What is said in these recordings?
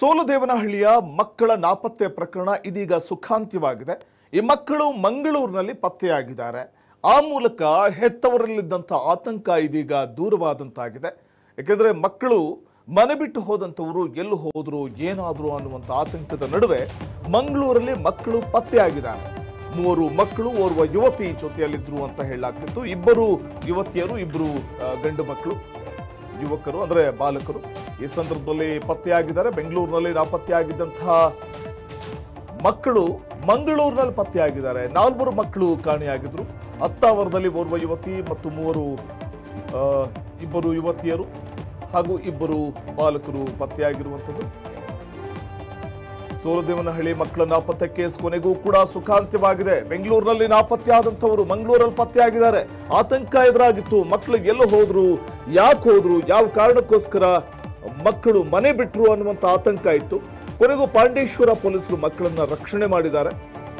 ಸೋಲದೇವನಹಳ್ಳಿಯ ಮಕ್ಕಳ ನಾಪತ್ತೆ ಪ್ರಕರಣ ಇದೀಗ ಸುಖಾಂತ್ಯವಾಗಿದೆ ಈ ಮಕ್ಕಳು ಮಂಗಳೂರಿನಲ್ಲಿ ಪತ್ತೆಯಾಗಿದ್ದಾರೆ ಆ ಮೂಲಕ ಹೆತ್ತವರಲ್ಲಿದ್ದಂಥ ಆತಂಕ ಇದೀಗ ದೂರವಾದಂತಾಗಿದೆ ಯಾಕೆಂದ್ರೆ ಮಕ್ಕಳು ಮನೆ ಬಿಟ್ಟು ಹೋದಂಥವರು ಎಲ್ಲಿ ಹೋದ್ರು ಏನಾದ್ರು ಅನ್ನುವಂಥ ಆತಂಕದ ನಡುವೆ ಮಂಗಳೂರಲ್ಲಿ ಮಕ್ಕಳು ಪತ್ತೆಯಾಗಿದ್ದಾರೆ ಮೂವರು ಮಕ್ಕಳು ಓರ್ವ ಯುವತಿ ಜೊತೆಯಲ್ಲಿದ್ರು ಅಂತ ಹೇಳಲಾಗ್ತಿತ್ತು ಇಬ್ಬರು ಯುವತಿಯರು ಇಬ್ಬರು ಆ, ಗಂಡು ಮಕ್ಕಳು ಯುವಕರು ಅಂದ್ರೆ ಬಾಲಕರು ಈ ಸಂದರ್ಭದಲ್ಲಿ ಪತ್ತೆಯಾಗಿದ್ದಾರೆ ಬೆಂಗಳೂರಿನಲ್ಲಿ ನಾಪತ್ತೆಯಾಗಿದ್ದಂತಹ ಮಕ್ಕಳು ಮಂಗಳೂರಿನಲ್ಲಿ ಪತ್ತೆಯಾಗಿದ್ದಾರೆ ನಾಲ್ವರು ಮಕ್ಕಳು ಕಾಣೆಯಾಗಿದ್ರು ಹತ್ತಾವರದಲ್ಲಿ ಓರ್ವ ಯುವತಿ ಮತ್ತು ಮೂವರು ಆ, ಇಬ್ಬರು ಯುವತಿಯರು ಹಾಗೂ ಇಬ್ಬರು ಬಾಲಕರು ಪತ್ತೆಯಾಗಿರುವಂಥದ್ದು ಸೋಲದೇವನಹಳ್ಳಿ ಮಕ್ಕಳ ನಾಪತ್ತೆ ಕೇಸ್ ಕೊನೆಗೂ ಕೂಡ ಸುಖಾಂತ್ಯವಾಗಿದೆ ಬೆಂಗಳೂರಿನಲ್ಲಿ ನಾಪತ್ತೆಯಾದಂಥವರು ಮಂಗಳೂರಲ್ಲಿ ಪತ್ತೆಯಾಗಿದ್ದಾರೆ ಆತಂಕ ಎದುರಾಗಿತ್ತು ಮಕ್ಕಳು ಎಲ್ಲ ಹೋದ್ರು ಯಾಕೆ ಹೋದ್ರು ಯಾವ ಕಾರಣಕ್ಕೋಸ್ಕರ ಮಕ್ಕಳು ಮನೆ ಬಿಟ್ರು ಅನ್ನುವಂತ ಆತಂಕ ಇತ್ತು ಕೊನೆಗೂ ಪಾಂಡೇಶ್ವರ ಪೊಲೀಸರು ಮಕ್ಕಳನ್ನ ರಕ್ಷಣೆ ಮಾಡಿದ್ದಾರೆ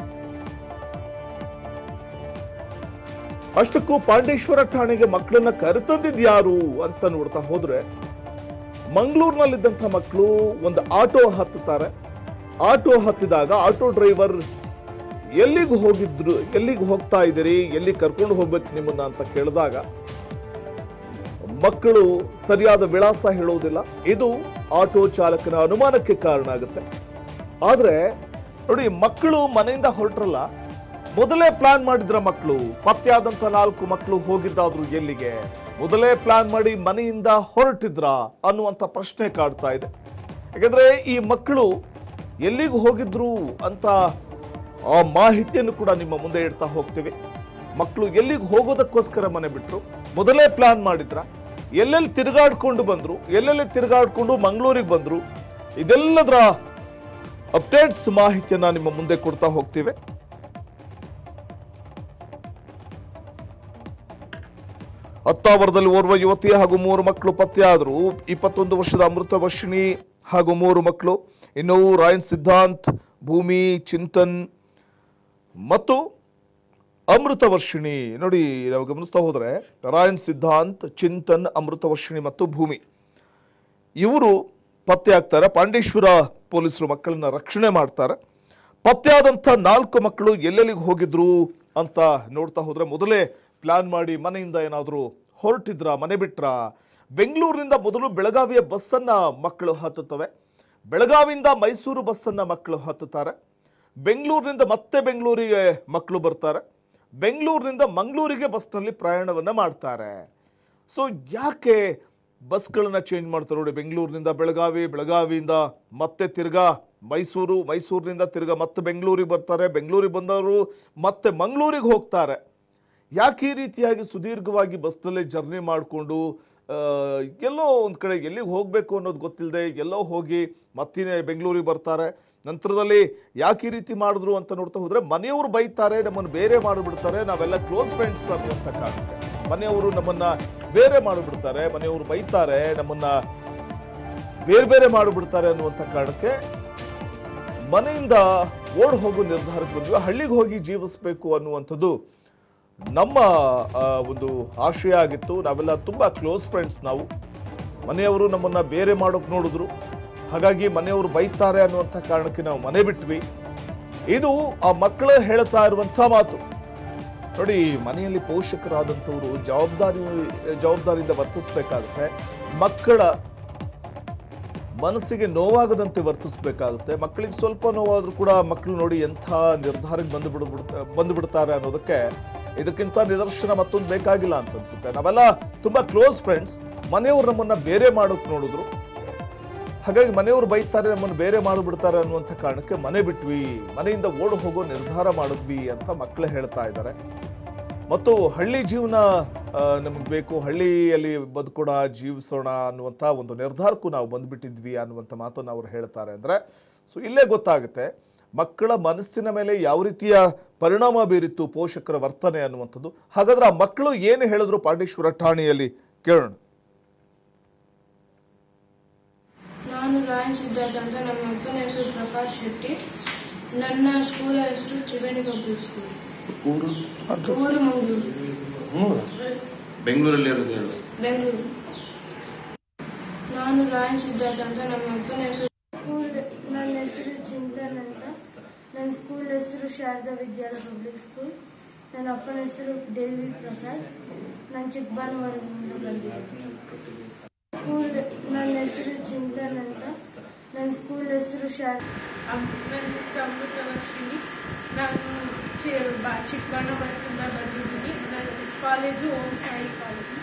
ಅಷ್ಟಕ್ಕೂ ಪಾಂಡೇಶ್ವರ ಠಾಣೆಗೆ ಮಕ್ಕಳನ್ನ ಕರೆತಂದಿದ್ಯಾರು ಅಂತ ನೋಡ್ತಾ ಹೋದ್ರೆ ಮಂಗಳೂರಿನಲ್ಲಿದ್ದಂಥ ಮಕ್ಕಳು ಒಂದು ಆಟೋ ಹತ್ತುತ್ತಾರೆ ಆಟೋ ಹತ್ತಿದಾಗ ಆಟೋ ಡ್ರೈವರ್ ಎಲ್ಲಿಗೆ ಹೋಗಿದ್ರು ಎಲ್ಲಿಗೆ ಹೋಗ್ತಾ ಇದ್ದೀರಿ ಎಲ್ಲಿ ಕರ್ಕೊಂಡು ಹೋಗ್ಬೇಕು ನಿಮ್ಮನ್ನ ಅಂತ ಕೇಳಿದಾಗ ಮಕ್ಕಳು ಸರಿಯಾದ ವಿಳಾಸ ಹೇಳೋದಿಲ್ಲ ಇದು ಆಟೋ ಚಾಲಕನ ಅನುಮಾನಕ್ಕೆ ಕಾರಣ ಆಗುತ್ತೆ ಆದ್ರೆ ನೋಡಿ ಮಕ್ಕಳು ಮನೆಯಿಂದ ಹೊರಟ್ರಲ್ಲ ಮೊದಲೇ ಪ್ಲಾನ್ ಮಾಡಿದ್ರ ಮಕ್ಕಳು ಪತ್ತೆಯಾದಂತ ನಾಲ್ಕು ಮಕ್ಕಳು ಹೋಗಿದ್ದಾದ್ರು ಎಲ್ಲಿಗೆ ಮೊದಲೇ ಪ್ಲಾನ್ ಮಾಡಿ ಮನೆಯಿಂದ ಹೊರಟಿದ್ರ ಅನ್ನುವಂತ ಪ್ರಶ್ನೆ ಕಾಡ್ತಾ ಇದೆ ಯಾಕಂದ್ರೆ ಈ ಮಕ್ಕಳು ಎಲ್ಲಿಗೆ ಹೋಗಿದ್ರು ಅಂತ ಆ ಮಾಹಿತಿಯನ್ನು ಕೂಡ ನಿಮ್ಮ ಮುಂದೆ ಇಡ್ತಾ ಹೋಗ್ತೀವಿ ಮಕ್ಕಳು ಎಲ್ಲಿಗೆ ಹೋಗೋದಕ್ಕೋಸ್ಕರ ಮನೆ ಬಿಟ್ರು ಮೊದಲೇ ಪ್ಲಾನ್ ಮಾಡಿದ್ರ ಎಲ್ಲೆಲ್ಲಿ ತಿರುಗಾಡ್ಕೊಂಡು ಬಂದ್ರು ಎಲ್ಲೆಲ್ಲಿ ತಿರುಗಾಡ್ಕೊಂಡು ಮಂಗಳೂರಿಗೆ ಬಂದ್ರು ಇದೆಲ್ಲದರ ಅಪ್ಡೇಟ್ಸ್ ಮಾಹಿತಿಯನ್ನ ನಿಮ್ಮ ಮುಂದೆ ಕೊಡ್ತಾ ಹೋಗ್ತೀವಿ ಹತ್ತಾವರದಲ್ಲಿ ಓರ್ವ ಯುವತಿ ಹಾಗೂ ಮೂರು ಮಕ್ಕಳು ಪತ್ತೆಯಾದರು ಇಪ್ಪತ್ತೊಂದು ವರ್ಷದ ಅಮೃತ ವರ್ಷಿಣಿ ಹಾಗೂ ಮೂರು ಮಕ್ಕಳು ಇನ್ನು ರಾಯನ್ ಸಿದ್ಧಾಂತ್ ಭೂಮಿ ಚಿಂತನ್ ಮತ್ತು ಅಮೃತ ವರ್ಷಿಣಿ ನೋಡಿ ನಾವು ಗಮನಿಸ್ತಾ ಹೋದ್ರೆ ರಾಯನ್ ಸಿದ್ಧಾಂತ್ ಚಿಂತನ್ ಅಮೃತ ವರ್ಷಿಣಿ ಮತ್ತು ಭೂಮಿ ಇವರು ಪತ್ತೆ ಆಗ್ತಾರೆ ಪಾಂಡೇಶ್ವರ ಪೊಲೀಸರು ಮಕ್ಕಳನ್ನ ರಕ್ಷಣೆ ಮಾಡ್ತಾರೆ ಪತ್ತೆಯಾದಂಥ ನಾಲ್ಕು ಮಕ್ಕಳು ಎಲ್ಲೆಲ್ಲಿಗೆ ಹೋಗಿದ್ರು ಅಂತ ನೋಡ್ತಾ ಹೋದ್ರೆ ಮೊದಲೇ ಪ್ಲಾನ್ ಮಾಡಿ ಮನೆಯಿಂದ ಏನಾದರೂ ಹೊರಟಿದ್ರ ಮನೆ ಬಿಟ್ರ ಬೆಂಗಳೂರಿನಿಂದ ಮೊದಲು ಬೆಳಗಾವಿಯ ಬಸ್ಸನ್ನ ಮಕ್ಕಳು ಹತ್ತುತ್ತವೆ ಬೆಳಗಾವಿಯಿಂದ ಮೈಸೂರು ಬಸ್ಸನ್ನ ಮಕ್ಕಳು ಹತ್ತುತ್ತಾರೆ ಬೆಂಗಳೂರಿನಿಂದ ಮತ್ತೆ ಬೆಂಗಳೂರಿಗೆ ಮಕ್ಕಳು ಬರ್ತಾರೆ ಬೆಂಗಳೂರಿನಿಂದ ಮಂಗಳೂರಿಗೆ ಬಸ್ನಲ್ಲಿ ಪ್ರಯಾಣವನ್ನ ಮಾಡ್ತಾರೆ ಸೊ ಯಾಕೆ ಬಸ್ಗಳನ್ನ ಚೇಂಜ್ ಮಾಡ್ತಾರೆ ನೋಡಿ ಬೆಂಗಳೂರಿನಿಂದ ಬೆಳಗಾವಿ ಬೆಳಗಾವಿಯಿಂದ ಮತ್ತೆ ತಿರ್ಗಾ ಮೈಸೂರು ಮೈಸೂರಿನಿಂದ ತಿರ್ಗಾ ಮತ್ತೆ ಬೆಂಗಳೂರಿಗೆ ಬರ್ತಾರೆ ಬೆಂಗಳೂರಿಗೆ ಬಂದವರು ಮತ್ತೆ ಮಂಗಳೂರಿಗೆ ಹೋಗ್ತಾರೆ ಯಾಕೆ ಈ ರೀತಿಯಾಗಿ ಸುದೀರ್ಘವಾಗಿ ಬಸ್ನಲ್ಲೇ ಜರ್ನಿ ಮಾಡಿಕೊಂಡು ಎಲ್ಲೋ ಒಂದು ಕಡೆ ಎಲ್ಲಿಗೆ ಹೋಗಬೇಕು ಅನ್ನೋದು ಗೊತ್ತಿಲ್ಲದೆ ಎಲ್ಲೋ ಹೋಗಿ ಮತ್ತಿನೇ ಬೆಂಗಳೂರಿಗೆ ಬರ್ತಾರೆ ನಂತರದಲ್ಲಿ ಯಾಕೆ ಈ ರೀತಿ ಮಾಡಿದ್ರು ಅಂತ ನೋಡ್ತಾ ಹೋದ್ರೆ ಮನೆಯವರು ಬೈತಾರೆ ನಮ್ಮನ್ನು ಬೇರೆ ಮಾಡಿಬಿಡ್ತಾರೆ ನಾವೆಲ್ಲ ಕ್ಲೋಸ್ ಫ್ರೆಂಡ್ಸ್ ಅನ್ನುವಂಥ ಕಾರಣಕ್ಕೆ ಮನೆಯವರು ನಮ್ಮನ್ನ ಬೇರೆ ಮಾಡಿಬಿಡ್ತಾರೆ ಮನೆಯವರು ಬೈತಾರೆ ನಮ್ಮನ್ನ ಬೇರೆ ಬೇರೆ ಮಾಡಿಬಿಡ್ತಾರೆ ಅನ್ನುವಂಥ ಕಾರಣಕ್ಕೆ ಮನೆಯಿಂದ ಓಡ್ ಹೋಗೋ ನಿರ್ಧಾರಕ್ಕೆ ಬಂದ್ವಿ ಹಳ್ಳಿಗೆ ಹೋಗಿ ಜೀವಿಸಬೇಕು ಅನ್ನುವಂಥದ್ದು ನಮ್ಮ ಆ, ಒಂದು ಆಶಯ ಆಗಿತ್ತು ನಾವೆಲ್ಲ ತುಂಬಾ ಕ್ಲೋಸ್ ಫ್ರೆಂಡ್ಸ್ ನಾವು ಮನೆಯವರು ನಮ್ಮನ್ನ ಬೇರೆ ಮಾಡೋಕ್ ನೋಡಿದ್ರು ಹಾಗಾಗಿ ಮನೆಯವರು ಬೈತಾರೆ ಅನ್ನುವಂಥ ಕಾರಣಕ್ಕೆ ನಾವು ಮನೆ ಬಿಟ್ವಿ ಇದು ಆ ಮಕ್ಕಳು ಹೇಳ್ತಾ ಇರುವಂತ ಮಾತು ನೋಡಿ ಮನೆಯಲ್ಲಿ ಪೋಷಕರಾದಂಥವರು ಜವಾಬ್ದಾರಿ ಜವಾಬ್ದಾರಿಯಿಂದ ವರ್ತಿಸಬೇಕಾಗುತ್ತೆ ಮಕ್ಕಳ ಮನಸ್ಸಿಗೆ ನೋವಾಗದಂತೆ ವರ್ತಿಸಬೇಕಾಗುತ್ತೆ ಮಕ್ಕಳಿಗೆ ಸ್ವಲ್ಪ ನೋವಾದ್ರೂ ಕೂಡ ಮಕ್ಕಳು ನೋಡಿ ಎಂಥ ನಿರ್ಧಾರಕ್ಕೆ ಬಂದು ಬಿಡ್ಬಿಡ್ತಾ ಬಂದು ಬಿಡ್ತಾರೆ ಅನ್ನೋದಕ್ಕೆ ಇದಕ್ಕಿಂತ ನಿದರ್ಶನ ಮತ್ತೊಂದು ಬೇಕಾಗಿಲ್ಲ ಅಂತ ಅನ್ಸುತ್ತೆ ನಾವೆಲ್ಲ ತುಂಬಾ ಕ್ಲೋಸ್ ಫ್ರೆಂಡ್ಸ್ ಮನೆಯವರು ನಮ್ಮನ್ನ ಬೇರೆ ಮಾಡೋಕ್ ನೋಡಿದ್ರು ಹಾಗಾಗಿ ಮನೆಯವರು ಬೈತಾರೆ ನಮ್ಮನ್ನು ಬೇರೆ ಮಾಡಿಬಿಡ್ತಾರೆ ಅನ್ನುವಂಥ ಕಾರಣಕ್ಕೆ ಮನೆ ಬಿಟ್ವಿ ಮನೆಯಿಂದ ಓಡ್ ಹೋಗೋ ನಿರ್ಧಾರ ಮಾಡಿದ್ವಿ ಅಂತ ಮಕ್ಕಳು ಹೇಳ್ತಾ ಇದ್ದಾರೆ ಮತ್ತು ಹಳ್ಳಿ ಜೀವನ ನಮಗೆ ಬೇಕು ಹಳ್ಳಿಯಲ್ಲಿ ಬದುಕೋಣ ಜೀವಿಸೋಣ ಅನ್ನುವಂಥ ಒಂದು ನಿರ್ಧಾರಕ್ಕೂ ನಾವು ಬಂದ್ಬಿಟ್ಟಿದ್ವಿ ಅನ್ನುವಂಥ ಮಾತನ್ನು ಅವರು ಹೇಳ್ತಾರೆ ಅಂದ್ರೆ ಸೊ ಇಲ್ಲೇ ಗೊತ್ತಾಗುತ್ತೆ ಮಕ್ಕಳ ಮನಸ್ಸಿನ ಮೇಲೆ ಯಾವ ರೀತಿಯ ಪರಿಣಾಮ ಬೀರಿತ್ತು ಪೋಷಕರ ವರ್ತನೆ ಅನ್ನುವಂಥದ್ದು ಹಾಗಾದ್ರೆ ಆ ಮಕ್ಕಳು ಏನು ಹೇಳಿದ್ರು ಪಾಂಡೇಶ್ವರ ಠಾಣೆಯಲ್ಲಿ ಕೇಳೋಣ ನಾನು ರಾಯನ್ ಸಿದ್ಧಾರ್ಥ ಅಂತ ನಮ್ಮ ಅಪ್ಪನ ಹೆಸರು ಪ್ರಕಾಶ್ ಶೆಟ್ಟಿ ನನ್ನ ಸ್ಕೂಲ್ ಹೆಸರು ತ್ರಿವೇಣಿ ಪಬ್ಲಿಕ್ ಸ್ಕೂಲ್ ಊರು ಊರು ಮಂಗಳೂರು ಹ್ಞೂ ಬೆಂಗಳೂರಲ್ಲಿ ಇರೋದು ಹೇಳು ಬೆಂಗಳೂರು ನಾನು ರಾಯನ್ ಸಿದ್ಧಾರ್ಥ ಅಂತ ನಮ್ಮ ಅಪ್ಪನ ಹೆಸರು school Sharada Vidyalaya public school ನನ್ನ ಅಪ್ಪನ ಹೆಸರು ದೇವಿ ಪ್ರಸಾದ್ ನಾನು ಚಿಕ್ಕಬಾನುವಾರದಿಂದ ಬಂದಿದ್ದೀನಿ ಸ್ಕೂಲ್ ನನ್ನ ಹೆಸರು ಚಿಂತನ್ ಅಂತ ನನ್ನ ಸ್ಕೂಲ್ ಹೆಸರು ಶಾರ ನನ್ನ ಹೆಸರು ಅಮೃತವರ್ಷಿಣಿ ನಾನು ಚಿ- ಬ- ಚಿಕ್ಕಬಳ್ಳಾಪುರದಿಂದ ಬಂದಿದ್ದೀನಿ ನನ್ನ ಕಾಲೇಜು ಓಂ ಸಾಯಿ ಕಾಲೇಜ್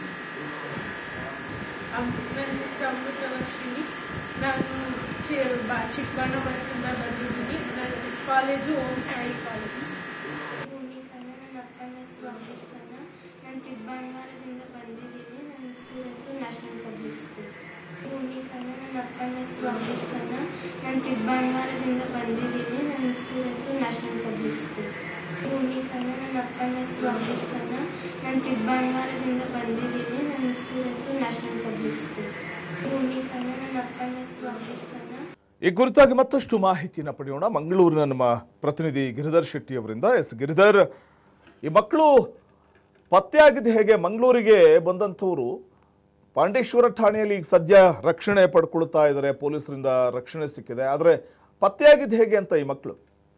ಅಮ್- ನನ್ನ ಹೆಸರು ಅಮೃತವರ್ಷಿಣಿ ನಾನು ಚಿ- ಬ- ಚಿಕ್ಕಬಳ್ಳಾಪುರದಿಂದ ಬಂದಿದ್ದೀನಿ ನನ್ನ ಕಾಲೇಜು ಓಂ ಸಾಯಿ ಕಾಲೇಜ್ ಭೂಮಿ ಖನ್ನ ನನ್ನ ಅಪ್ಪನ ಹೆಸರು ಅಮೃತ್ ಖನ್ನ ನಾನು ಚಿಕ್ಕಬಾನುವಾರದಿಂದ ಬಂದಿದ್ದೀನಿ ನನ್ನ ಸ್ಕೂಲ್ ಹೆಸರು ನ್ಯಾಷನಲ್ ಪಬ್ಲಿಕ್ ಸ್ಕೂಲ್ ಭೂಮಿ ಖನ್ನ ನನ್ನ ಅಪ್ಪನ ಹೆಸರು ಅಮೃತ್ ಖನ್ನ ನಾನು ಚಿಕ್ಕಬಾನುವಾರದಿಂದ ಬಂದಿದ್ದೀನಿ ನನ್ನ ಸ್ಕೂಲ್ ಹೆಸರು ನ್ಯಾಷನಲ್ ಪಬ್ಲಿಕ್ ಸ್ಕೂಲ್ ಭೂಮಿ ಖನ್ನ ನನ್ನ ಅಪ್ಪನ ಹೆಸರು ಅಮೃತ್ ಖನ್ನ ನಾನು ಚಿಕ್ಕಬಾನುವಾರದಿಂದ ಬಂದಿದ್ದೀನಿ ನನ್ನ ಸ್ಕೂಲ್ ಹೆಸರು ನ್ಯಾಷನಲ್ ಪಬ್ಲಿಕ್ ಸ್ಕೂಲ್ ಭೂಮಿ ಖನ್ನ ನನ್ನ ಅಪ್ಪನ ಹೆಸರು ಅಮೃತ್ ಖನ್ನ ಈ ಕುರಿತಾಗಿ ಮತ್ತಷ್ಟು ಮಾಹಿತಿಯನ್ನು ಪಡೆಯೋಣ ಮಂಗಳೂರಿನ ನಮ್ಮ ಪ್ರತಿನಿಧಿ ಗಿರಿಧರ್ ಶೆಟ್ಟಿ ಅವರಿಂದ ಎಸ್ ಗಿರಿಧರ್ ಈ ಮಕ್ಕಳು ಪತ್ತೆಯಾಗಿದ್ದು ಹೇಗೆ ಮಂಗಳೂರಿಗೆ ಬಂದಂಥವರು ಪಾಂಡೇಶ್ವರ ಠಾಣೆಯಲ್ಲಿ ಈಗ ಸದ್ಯ ರಕ್ಷಣೆ ಪಡ್ಕೊಳ್ತಾ ಇದ್ದಾರೆ ಪೊಲೀಸರಿಂದ ರಕ್ಷಣೆ ಸಿಕ್ಕಿದೆ ಆದರೆ ಪತ್ತೆಯಾಗಿದ್ದು ಹೇಗೆ ಅಂತ ಈ ಮಕ್ಕಳು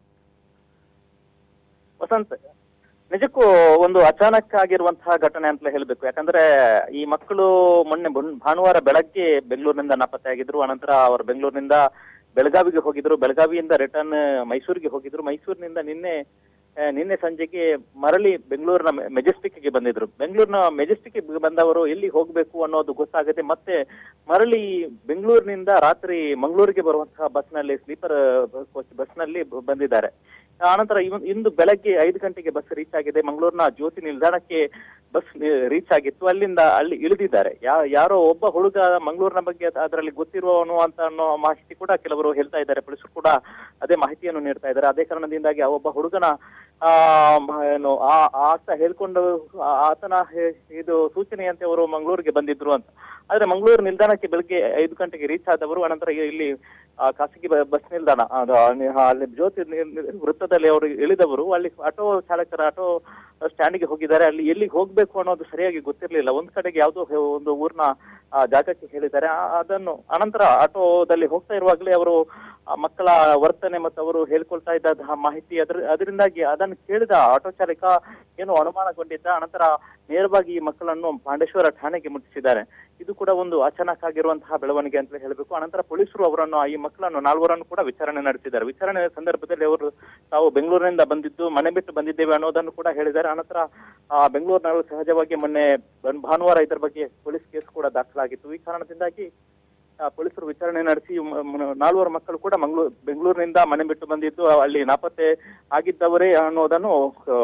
ವಸಂತ್ ನಿಜಕ್ಕೂ ಒಂದು ಅಚಾನಕ್ ಆಗಿರುವಂತಹ ಘಟನೆ ಅಂತಲೇ ಹೇಳ್ಬೇಕು ಯಾಕಂದ್ರೆ ಈ ಮಕ್ಕಳು ಮೊನ್ನೆ ಬುನ್- ಭಾನುವಾರ ಬೆಳಗ್ಗೆ ಬೆಂಗಳೂರಿನಿಂದ ನಾಪತ್ತೆಯಾಗಿದ್ರು ಅನಂತರ ಅವರು ಬೆಂಗಳೂರಿನಿಂದ ಬೆಳಗಾವಿಗೆ ಹೋಗಿದ್ರು ಬೆಳಗಾವಿಯಿಂದ ರಿಟರ್ನ್ ಮೈಸೂರಿಗೆ ಹೋಗಿದ್ರು ಮೈಸೂರಿನಿಂದ ನಿನ್ನೆ ಆ, ನಿನ್ನೆ ಸಂಜೆಗೆ ಮರಳಿ ಬೆಂಗಳೂರಿನ ಮೆಜೆಸ್ಟಿಕ್ಗೆ ಬಂದಿದ್ರು ಬೆಂಗಳೂರಿನ ಮೆಜೆಸ್ಟಿಕ್ ಬಂದವರು ಎಲ್ಲಿ ಹೋಗ್ಬೇಕು ಅನ್ನೋದು ಗೊತ್ತಾಗದೆ ಮತ್ತೆ ಮರಳಿ ಬೆಂಗಳೂರಿನಿಂದ ರಾತ್ರಿ ಮಂಗಳೂರಿಗೆ ಬರುವಂತಹ ಬಸ್ನಲ್ಲಿ ಸ್ಲೀಪರ್ ಬಸ್ನಲ್ಲಿ ಬಂದಿದ್ದಾರೆ ಆನಂತರ ಇವ- ಇಂದು ಬೆಳಗ್ಗೆ ಐದು ಗಂಟೆಗೆ ಬಸ್ ರೀಚ್ ಆಗಿದೆ ಮಂಗಳೂರಿನ ಜ್ಯೋತಿ ನಿಲ್ದಾಣಕ್ಕೆ ಬಸ್ ರೀಚ್ ಆಗಿತ್ತು ಅಲ್ಲಿಂದ ಅಲ್ಲಿ ಇಳಿದಿದ್ದಾರೆ ಯಾ- ಯಾರೋ ಒಬ್ಬ ಹುಡುಗ ಮಂಗಳೂರಿನ ಬಗ್ಗೆ ಅದ್- ಅದರಲ್ಲಿ ಗೊತ್ತಿರುವವನು ಅಂತ ಅನ್ನೋ ಮಾಹಿತಿ ಕೂಡ ಕೆಲವರು ಹೇಳ್ತಾ ಇದ್ದಾರೆ ಪೊಲೀಸರು ಕೂಡ ಅದೇ ಮಾಹಿತಿಯನ್ನು ನೀಡ್ತಾ ಇದ್ದಾರೆ ಅದೇ ಕಾರಣದಿಂದಾಗಿ ಆ ಒಬ್ಬ ಹುಡುಗನ ಆ ಮ- ಏನು ಆ ಆತ ಹೇಳ್ಕೊಂಡು ಆ- ಆತನ ಹೆ- ಇದು ಸೂಚನೆಯಂತೆ ಅವರು ಮಂಗಳೂರಿಗೆ ಬಂದಿದ್ರು ಅಂತ ಆದ್ರೆ ಮಂಗಳೂರು ನಿಲ್ದಾಣಕ್ಕೆ ಬೆಳಗ್ಗೆ ಐದು ಗಂಟೆಗೆ ರೀಚ್ ಆದವರು ಅನಂತರ ಇಲ್ಲಿ ಆ, ಖಾಸಗಿ ಬ- ಬಸ್ ನಿಲ್ದಾಣ ಅದು ಅಲ್ಲಿ ಅಲ್ಲಿ ಜ್ಯೋತಿ ನಿ- ನಿ- ವೃತ್ತದಲ್ಲಿ ಅವರು ಇಳಿದವರು ಅಲ್ಲಿ ಆಟೋ ಚಾಲಕರ ಆಟೋ ಸ್ಟ್ಯಾಂಡ್ಗೆ ಹೋಗಿದ್ದಾರೆ ಅಲ್ಲಿ ಎಲ್ಲಿಗೆ ಹೋಗ್ಬೇಕು ಅನ್ನೋದು ಸರಿಯಾಗಿ ಗೊತ್ತಿರಲಿಲ್ಲ ಒಂದ್ ಕಡೆಗೆ ಯಾವುದೋ ಹೆ- ಒಂದು ಊರ್ನ ಆ, ಜಾಗಕ್ಕೆ ಹೇಳಿದ್ದಾರೆ ಆ- ಅದನ್ನು ಅನಂತರ ಆಟೋದಲ್ಲಿ ಹೋಗ್ತಾ ಇರುವಾಗಲೇ ಅವರು ಆ ಮಕ್ಕಳ ವರ್ತನೆ ಮತ್ತು ಅವರು ಹೇಳ್ಕೊಳ್ತಾ ಇದ್ದ ಮಾಹಿತಿ ಅದ್ರ ಅದರಿಂದಾಗಿ ಅದನ್ನು ಕೇಳಿದ ಆಟೋ ಚಾಲಕ ಏನು ಅನುಮಾನಗೊಂಡಿದ್ದ ಅನಂತರ ನೇರವಾಗಿ ಈ ಮಕ್ಕಳನ್ನು ಪಾಂಡೇಶ್ವರ ಠಾಣೆಗೆ ಮುಟ್ಟಿಸಿದ್ದಾರೆ ಇದು ಕೂಡ ಒಂದು ಅಚಾನಕ್ ಆಗಿರುವಂತಹ ಬೆಳವಣಿಗೆ ಅಂತ ಹೇಳಬೇಕು ಅನಂತರ ಪೊಲೀಸರು ಅವರನ್ನು ಈ ಮಕ್ಕಳನ್ನು ನಾಲ್ವರನ್ನು ಕೂಡ ವಿಚಾರಣೆ ನಡೆಸಿದ್ದಾರೆ ವಿಚಾರಣೆ ಸಂದರ್ಭದಲ್ಲಿ ಅವರು ತಾವು ಬೆಂಗಳೂರಿನಿಂದ ಬಂದಿದ್ದು ಮನೆ ಬಿಟ್ಟು ಬಂದಿದ್ದೇವೆ ಅನ್ನೋದನ್ನು ಕೂಡ ಹೇಳಿದ್ದಾರೆ ಅನಂತರ ಆ ಬೆಂಗಳೂರಿನಲ್ಲಿ ಸಹಜವಾಗಿ ಮೊನ್ನೆ ಬನ್- ಭಾನುವಾರ ಇದರ ಬಗ್ಗೆ ಪೊಲೀಸ್ ಕೇಸ್ ಕೂಡ ದಾಖಲಾಗಿತ್ತು ಈ ಕಾರಣದಿಂದಾಗಿ ಆ, ಪೊಲೀಸರು ವಿಚಾರಣೆ ನಡೆಸಿ ಮ- ಮ- ನಾಲ್ವರು ಮಕ್ಕಳು ಕೂಡ ಮಂಗಳೂರು ಬೆಂಗಳೂರಿನಿಂದ ಮನೆ ಬಿಟ್ಟು ಬಂದಿದ್ದು ಅಲ್ಲಿ ನಾಪತ್ತೆ ಆಗಿದ್ದವರೇ ಅನ್ನೋದನ್ನು ಆ,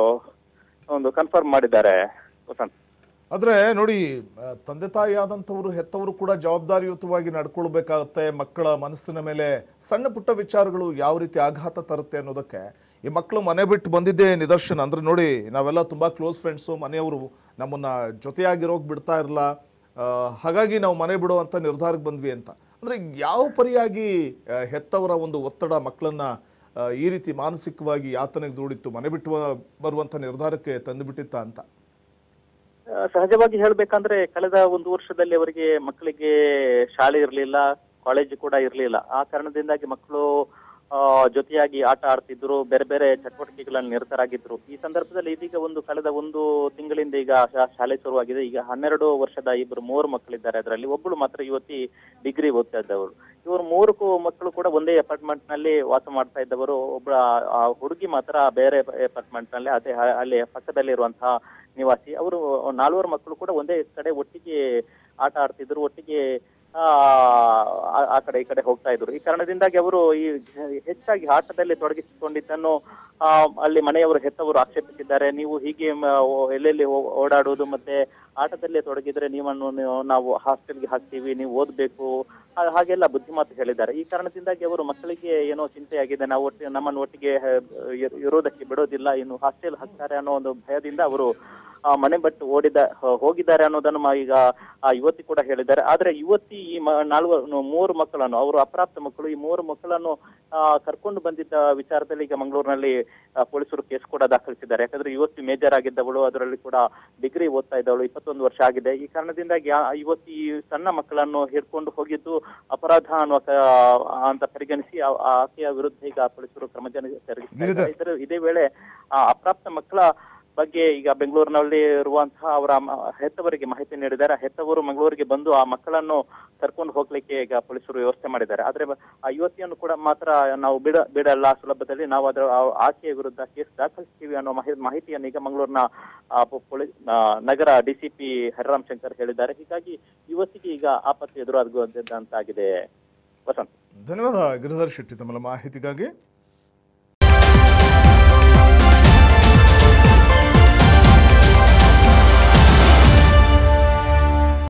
ಒಂದು ಕನ್ಫರ್ಮ್ ಮಾಡಿದ್ದಾರೆ ವಸಂತ್ ಆದ್ರೆ ನೋಡಿ ಆ, ತಂದೆ ತಾಯಿ ಆದಂಥವರು ಹೆತ್ತವರು ಕೂಡ ಜವಾಬ್ದಾರಿಯುತವಾಗಿ ನಡ್ಕೊಳ್ಬೇಕಾಗತ್ತೆ ಮಕ್ಕಳ ಮನಸ್ಸಿನ ಮೇಲೆ ಸಣ್ಣ ಪುಟ್ಟ ವಿಚಾರಗಳು ಯಾವ ರೀತಿ ಆಘಾತ ತರುತ್ತೆ ಅನ್ನೋದಕ್ಕೆ ಈ ಮಕ್ಕಳು ಮನೆ ಬಿಟ್ಟು ಬಂದಿದ್ದೇ ನಿದರ್ಶನ ಅಂದ್ರೆ ನೋಡಿ ನಾವೆಲ್ಲ ತುಂಬಾ ಕ್ಲೋಸ್ ಫ್ರೆಂಡ್ಸು ಮನೆಯವರು ನಮ್ಮನ್ನ ಜೊತೆಯಾಗಿರೋಕ್ ಬಿಡ್ತಾ ಇರಲ್ಲ ಹಾಗಾಗಿ ನಾವು ಮನೆ ಬಿಡುವಂತ ನಿರ್ಧಾರಕ್ಕೆ ಬಂದ್ವಿ ಅಂತ ಅಂದ್ರೆ ಯಾವ ಪರಿಯಾಗಿ ಆ, ಹೆತ್ತವರ ಒಂದು ಒತ್ತಡ ಮಕ್ಕಳನ್ನ ಆ, ಈ ರೀತಿ ಮಾನಸಿಕವಾಗಿ ಯಾತನೆಗೆ ದೂಡಿತ್ತು ಮನೆ ಬಿಟ್ಟು ಬರುವಂತ ನಿರ್ಧಾರಕ್ಕೆ ತಂದುಬಿಟ್ಟಿತ್ತ ಅಂತ ಆ, ಸಹಜವಾಗಿ ಹೇಳ್ಬೇಕಂದ್ರೆ ಕಳೆದ ಒಂದು ವರ್ಷದಲ್ಲಿ ಅವರಿಗೆ ಮಕ್ಕಳಿಗೆ ಶಾಲೆ ಇರಲಿಲ್ಲ ಕಾಲೇಜು ಕೂಡ ಇರಲಿಲ್ಲ ಆ ಕಾರಣದಿಂದಾಗಿ ಮಕ್ಕಳು ಆ, ಜೊತೆಯಾಗಿ ಆಟ ಆಡ್ತಿದ್ರು ಬೇರೆ ಬೇರೆ ಚಟುವಟಿಕೆಗಳಲ್ಲಿ ನಿರತರಾಗಿದ್ರು ಈ ಸಂದರ್ಭದಲ್ಲಿ ಇದೀಗ ಒಂದು ಕಳೆದ ಒಂದು ತಿಂಗಳಿಂದ ಈಗ ಶಾ- ಶಾಲೆ ಶುರುವಾಗಿದೆ ಈಗ ಹನ್ನೆರಡು ವರ್ಷದ ಇಬ್ಬರು ಮೂವರು ಮಕ್ಕಳಿದ್ದಾರೆ ಅದರಲ್ಲಿ ಒಬ್ಬಳು ಮಾತ್ರ ಯುವತಿ ಡಿಗ್ರಿ ಓದ್ತಾ ಇದ್ದವರು ಇವರು ಮೂರು ಕು- ಮಕ್ಕಳು ಕೂಡ ಒಂದೇ ಅಪಾರ್ಟ್ಮೆಂಟ್ ನಲ್ಲಿ ವಾಸ ಮಾಡ್ತಾ ಇದ್ದವರು ಒಬ್ಬ ಆ ಹುಡುಗಿ ಮಾತ್ರ ಬೇರೆ ಅಪಾರ್ಟ್ಮೆಂಟ್ ನಲ್ಲಿ ಅದೇ ಹ- ಅಲ್ಲಿ ಪಕ್ಕದಲ್ಲಿ ಇರುವಂತಹ ನಿವಾಸಿ ಅವರು ನಾಲ್ವರು ಮಕ್ಕಳು ಕೂಡ ಒಂದೇ ಕಡೆ ಒಟ್ಟಿಗೆ ಆಟ ಆಡ್ತಿದ್ರು ಒಟ್ಟಿಗೆ ಆ ಆ- ಆ ಕಡೆ ಈ ಕಡೆ ಹೋಗ್ತಾ ಇದ್ರು ಈ ಕಾರಣದಿಂದಾಗಿ ಅವರು ಈ ಹೆಚ್ಚಾಗಿ ಆಟದಲ್ಲಿ ತೊಡಗಿಸಿಕೊಂಡಿದ್ದನ್ನು ಆ, ಅಲ್ಲಿ ಮನೆಯವರು ಹೆತ್ತವರು ಆಕ್ಷೇಪಿಸಿದ್ದಾರೆ ನೀವು ಹೀಗೆ ಮ- ಓ- ಎಲ್ಲೆಲ್ಲಿ ಓ- ಓಡಾಡುವುದು ಮತ್ತೆ ಆಟದಲ್ಲೇ ತೊಡಗಿದ್ರೆ ನೀವನ್ನು ನೀವು- ನಾವು ಹಾಸ್ಟೆಲ್ಗೆ ಹಾಕ್ತೀವಿ ನೀವು ಓದ್ಬೇಕು ಹಾ- ಹಾಗೆಲ್ಲ ಬುದ್ಧಿಮಾತು ಹೇಳಿದ್ದಾರೆ ಈ ಕಾರಣದಿಂದಾಗಿ ಅವರು ಮಕ್ಕಳಿಗೆ ಏನೋ ಚಿಂತೆಯಾಗಿದೆ ನಾವು ಒಟ್ಟಿಗೆ ನಮ್ಮನ್ನು ಒಟ್ಟಿಗೆ ಆ, ಇರ್- ಇರೋದಕ್ಕೆ ಬಿಡೋದಿಲ್ಲ ಇನ್ನು ಹಾಸ್ಟೆಲ್ ಹಾಕ್ತಾರೆ ಅನ್ನೋ ಒಂದು ಭಯದಿಂದ ಅವರು ಆ, ಮನೆ ಬಿಟ್ಟು ಓಡಿದ ಹೋ- ಹೋಗಿದ್ದಾರೆ ಅನ್ನೋದನ್ನು ಮ- ಈಗ ಆ ಯುವತಿ ಕೂಡ ಹೇಳಿದ್ದಾರೆ ಆದ್ರೆ ಯುವತಿ ಈ ಮ- ನಾಲ್ವರು ಮೂರು ಮಕ್ಕಳನ್ನು ಅವರು ಅಪ್ರಾಪ್ತ ಮಕ್ಕಳು ಈ ಮೂರು ಮಕ್ಕಳನ್ನು ಆ, ಕರ್ಕೊಂಡು ಬಂದಿದ್ದ ವಿಚಾರದಲ್ಲಿ ಈಗ ಮಂಗಳೂರಿನಲ್ಲಿ ಆ, ಪೊಲೀಸರು ಕೇಸ್ ಕೂಡ ದಾಖಲಿಸಿದ್ದಾರೆ ಯಾಕಂದ್ರೆ ಯುವತಿ ಮೇಜರ್ ಆಗಿದ್ದವಳು ಅದರಲ್ಲಿ ಕೂಡ ಡಿಗ್ರಿ ಓದ್ತಾ ಇದ್ದವಳು ಇಪ್ಪತ್ತೊಂದು ವರ್ಷ ಆಗಿದೆ ಈ ಕಾರಣದಿಂದಾಗಿ ಆ ಯುವತಿ ಈ ಸಣ್ಣ ಮಕ್ಕಳನ್ನು ಹಿಡ್ಕೊಂಡು ಹೋಗಿದ್ದು ಅಪರಾಧ ಅನ್ನುವ ಕ- ಅಂತ ಪರಿಗಣಿಸಿ ಆ- ಆ ಆಕೆಯ ವಿರುದ್ಧ ಈಗ ಪೊಲೀಸರು ಕ್ರಮ ಜರುಗಿಸಿದ್ದಾರೆ ಇದರ ಇದೇ ವೇಳೆ ಆ ಅಪ್ರಾಪ್ತ ಮಕ್ಕಳ ಬಗ್ಗೆ ಈಗ ಬೆಂಗಳೂರಿನಲ್ಲಿ ಇರುವಂತಹ ಅವರ ಮ- ಹೆತ್ತವರಿಗೆ ಮಾಹಿತಿ ನೀಡಿದ್ದಾರೆ ಆ ಹೆತ್ತವರು ಮಂಗಳೂರಿಗೆ ಬಂದು ಆ ಮಕ್ಕಳನ್ನು ಕರ್ಕೊಂಡು ಹೋಗ್ಲಿಕ್ಕೆ ಈಗ ಪೊಲೀಸರು ವ್ಯವಸ್ಥೆ ಮಾಡಿದ್ದಾರೆ ಆದ್ರೆ ಆ ಯುವತಿಯನ್ನು ಕೂಡ ಮಾತ್ರ ನಾವು ಬಿಡ ಬಿಡಲ್ಲ ಸುಲಭದಲ್ಲಿ ನಾವು ಅದರ ಆ- ಆಕೆಯ ವಿರುದ್ಧ ಕೇಸ್ ದಾಖಲಿಸ್ತೀವಿ ಅನ್ನೋ ಮಾಹಿ- ಮಾಹಿತಿಯನ್ನು ಈಗ ಮಂಗಳೂರಿನ ಆ, ಪೊ- ಪೊಲೀಸ್ ಆ, ನಗರ ಡಿಸಿಪಿ ಹರಿರಾಮ್ ಶಂಕರ್ ಹೇಳಿದ್ದಾರೆ ಹೀಗಾಗಿ ಯುವತಿಗೆ ಈಗ ಆಪತ್ತು ಎದುರಾಗುವಂತಾಗಿದೆ ವಸಂತ್ ಧನ್ಯವಾದ ಗಿರಿಧರ್ ಶೆಟ್ಟಿ ತಮ್ಮ ಮಾಹಿತಿಗಾಗಿ